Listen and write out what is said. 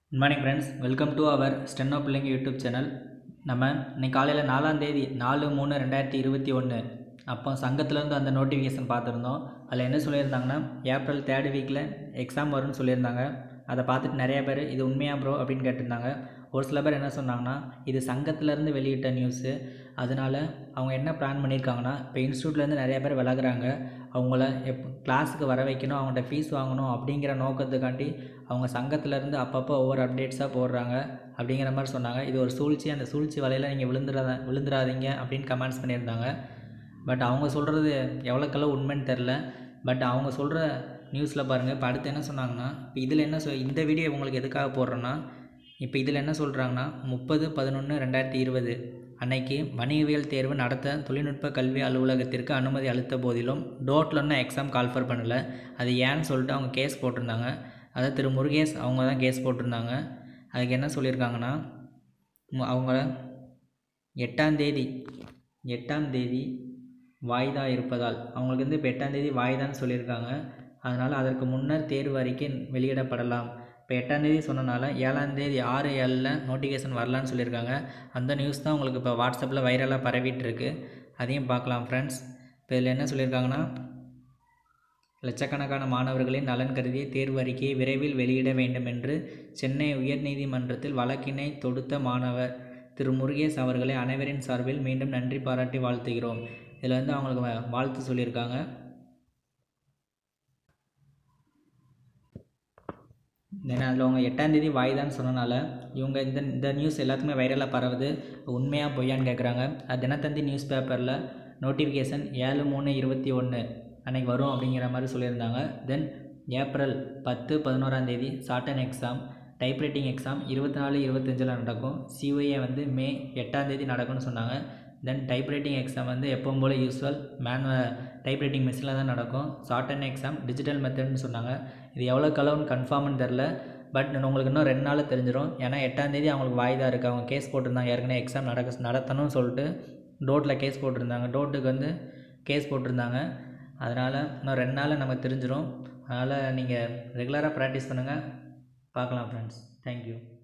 good morning friends welcome to our ஸ்டென்னோ பிள்ளைங்க YouTube channel நம்ம இன்னைக்கு காலையில் நாலாம் தேதி நாலு மூணு ரெண்டாயிரத்தி இருபத்தி ஒன்று அப்போ சங்கத்துலேருந்து அந்த நோட்டிஃபிகேஷன் பார்த்துருந்தோம் அதில் என்ன சொல்லியிருந்தாங்கன்னா ஏப்ரல் தேர்ட் வீக்கில் எக்ஸாம் வரும்னு சொல்லியிருந்தாங்க அதை பார்த்துட்டு நிறைய பேர் இது உண்மையா ப்ரோ அப்படின்னு கேட்டிருந்தாங்க ஒரு சில பேர் என்ன சொன்னாங்கன்னா இது சங்கத்துலேருந்து வெளியிட்ட நியூஸு அதனால் அவங்க என்ன பிளான் பண்ணியிருக்காங்கன்னா இப்போ இன்ஸ்டியூட்லேருந்து நிறைய பேர் விலகுறாங்க அவங்கள எப் கிளாஸுக்கு வர வைக்கணும் அவங்கள்ட்ட ஃபீஸ் வாங்கணும் அப்படிங்கிற நோக்கத்துக்காண்டி அவங்க சங்கத்துலேருந்து அப்பப்போ ஒவ்வொரு அப்டேட்ஸாக போடுறாங்க அப்படிங்கிற மாதிரி சொன்னாங்க இது ஒரு சூழ்ச்சி அந்த சூழ்ச்சி வலையில் நீங்கள் விழுந்துடாத விழுந்துடாதீங்க அப்படின்னு கமெண்ட்ஸ் பண்ணியிருந்தாங்க பட் அவங்க சொல்கிறது எவ்வளோக்கெல்லாம் உண்மைன்னு தெரில பட் அவங்க சொல்கிற நியூஸில் பாருங்கள் இப்போ அடுத்து என்ன சொன்னாங்கன்னா இப்போ இதில் என்ன சொல் இந்த வீடியோ உங்களுக்கு எதுக்காக போடுறேன்னா இப்போ இதில் என்ன சொல்கிறாங்கன்னா முப்பது பதினொன்று ரெண்டாயிரத்தி இருபது அன்னைக்கு வணிகவியல் தேர்வு நடத்த தொழில்நுட்ப கல்வி அலுவலகத்திற்கு அனுமதி அளித்த போதிலும் டோட்டில் இன்னும் எக்ஸாம் கால்ஃபர் பண்ணலை அது ஏன்னு சொல்லிட்டு அவங்க கேஸ் போட்டிருந்தாங்க அதாவது திரு முருகேஷ் அவங்க தான் கேஸ் போட்டிருந்தாங்க அதுக்கு என்ன சொல்லியிருக்காங்கன்னா மு- அவங்க எட்டாம் தேதி எட்டாம் தேதி வாய்தா இருப்பதால் அவங்களுக்கு வந்து இப்போ எட்டாம் தேதி வாய்தான்னு சொல்லியிருக்காங்க அதனால் அதற்கு முன்னர் தேர்வு அறிக்கை வெளியிடப்படலாம் இப்போ எட்டாம் தேதி சொன்னனால ஏழாம் தேதி ஆறு ஏழில் நோட்டிஃபிகேஷன் வரலான்னு சொல்லியிருக்காங்க அந்த நியூஸ் தான் உங்களுக்கு இப்போ வாட்ஸ்அப்பில் வைரலாக பரவிட்டு இருக்கு அதையும் பார்க்கலாம் ஃப்ரெண்ட்ஸ் இப்போ இதில் என்ன சொல்லியிருக்காங்கன்னா லட்சக்கணக்கான மாணவர்களின் நலன் கருதிய தேர்வு அறிக்கையை விரைவில் வெளியிட வேண்டும் என்று சென்னை உயர்நீதிமன்றத்தில் வழக்கினை தொடுத்த மாணவர் திரு முருகேஷ் அவர்களை அனைவரின் சார்பில் மீண்டும் நன்றி பாராட்டி வாழ்த்துகிறோம் இதில் வந்து அவங்களுக்கு வ- வாழ்த்து சொல்லியிருக்காங்க ஏன்னா அதில் அவங்க எட்டாம் தேதி வாய்தான்னு சொன்னனால இவங்க இந்த இந்த நியூஸ் எல்லாத்துக்குமே வைரலாக பரவுது உண்மையாக பொய்யான்னு கேட்குறாங்க அது தினத்தந்தி நியூஸ் பேப்பரில் நோட்டிஃபிகேஷன் ஏழு மூணு இருபத்தி ஒன்று அன்னைக்கு வரும் அப்படிங்கிற மாதிரி சொல்லியிருந்தாங்க தென் ஏப்ரல் பத்து பதினோராம் தேதி சாட்டன் எக்ஸாம் டைப்ரைட்டிங் எக்ஸாம் இருபத்தி நாலு இருபத்தஞ்சில் நடக்கும் சிஓஏ வந்து மே எட்டாம் தேதி நடக்கும்னு சொன்னாங்க தென் டைப்ரைட்டிங் எக்ஸாம் வந்து எப்பவும் போல் யூஸ்வல் மேனுவ டைப்ரைட்டிங் மிஷினில் தான் நடக்கும் ஷார்டன் எக்ஸாம் டிஜிட்டல் மெத்தட்னு சொன்னாங்க இது எவ்வளோ கலவுன்னு கன்ஃபார்ம்னு தெரில பட் உங்களுக்கு இன்னும் ரெண்டு நாள் தெரிஞ்சிடும் ஏன்னா எட்டாம் தேதி அவங்களுக்கு வாய்தா இருக்குது அவங்க கேஸ் போட்டிருந்தாங்க ஏற்கனவே எக்ஸாம் நடக்க நடத்தணும்னு சொல்லிட்டு டோட்டில் கேஸ் போட்டிருந்தாங்க டோட்டுக்கு வந்து கேஸ் போட்டிருந்தாங்க அதனால் இன்னும் ரெண்டு நாளில் நமக்கு தெரிஞ்சிடும் அதனால் நீங்கள் ரெகுலராக ப்ராக்டிஸ் பண்ணுங்கள் பார்க்கலாம் ஃப்ரெண்ட்ஸ் தேங்க்யூ